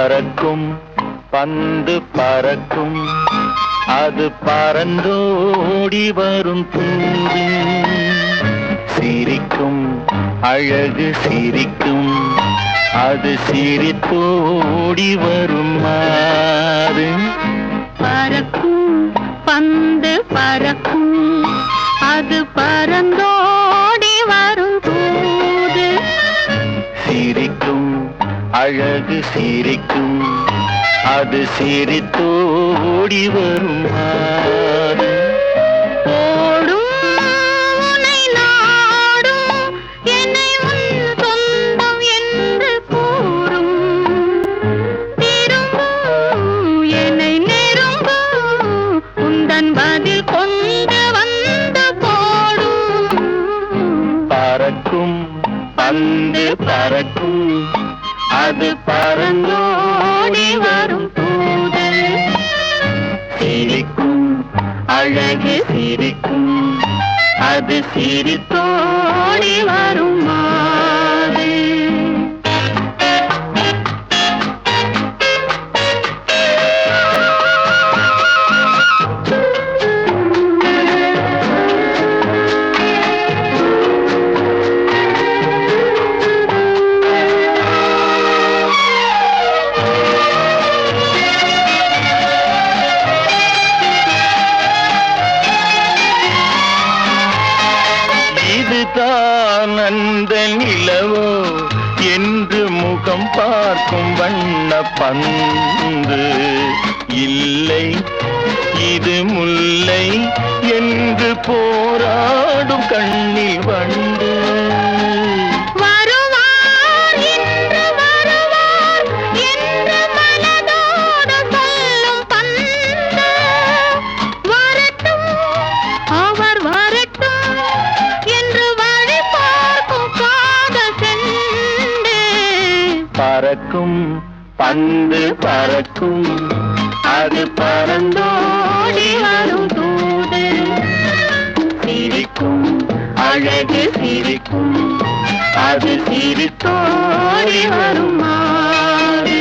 பறக்கும் பந்து பறக்கும் அது பறந்தோடி வரும் தூது சிரிக்கும் அழகு சிரிக்கும் அது சிரித்தோடி வரும் மாறு பறக்கும் பந்து பறக்கும் அது பறந்தோடி வரும் தூது சிரிக்கும் அழகு சிரிக்கும் அது சிரித்தோடி வரும் மாறு ஓடும் உன்னை நாடும் என்னை உன் சொந்தம் என்று கூறும் திரும்பும் என்னை நெருங்கும் உந்தன் பதில் கொண்டு வந்து போடும் பறக்கும் பந்து பறக்கும் அது பறந்தோடி வரும் தூது சிரிக்கும் அழகு சிரிக்கும் அது சிரித்தோடி வரும் மாறு இதுதான் அந்த நிலவோ என்று முகம் பார்க்கும் வண்ண பந்து இல்லை இது முல்லை என்று போராடும் கண்ணில் வண்டு வருவார் இன்று வருவார் என்று மனதோடு சொல்லும் பந்து வரட்டும் அவர் வரட்டும் என்று வழி பார்க்கும் காதல் சென்று பறக்கும் பந்து பறக்கும் அது பறந்தோடி வரும் தூது சிரிக்கும் அழகு சிரிக்கும் அது சிரித்தோடி வரும் மாறு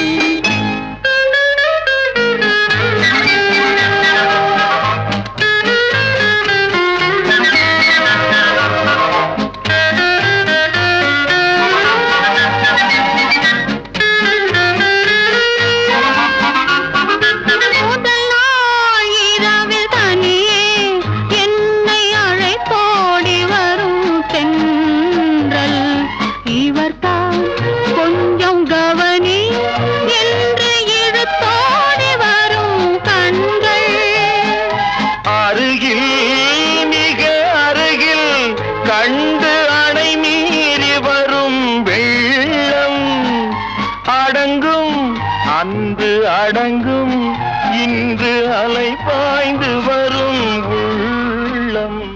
முதல் நாள் இரவில் தனியே என்னை அழைத்தோடி வரும் தென்றல் இவர்தான் கொஞ்சம் கவனி என்று இழுத்தோடி வரும் கண்கள் அருகில் மிக அருகில் கண்டு அணை மீறி வரும் வெள்ளம் அடங்கும் அன்று அடங்கும் இன்று அலை பாய்ந்து வரும் உள்ளம்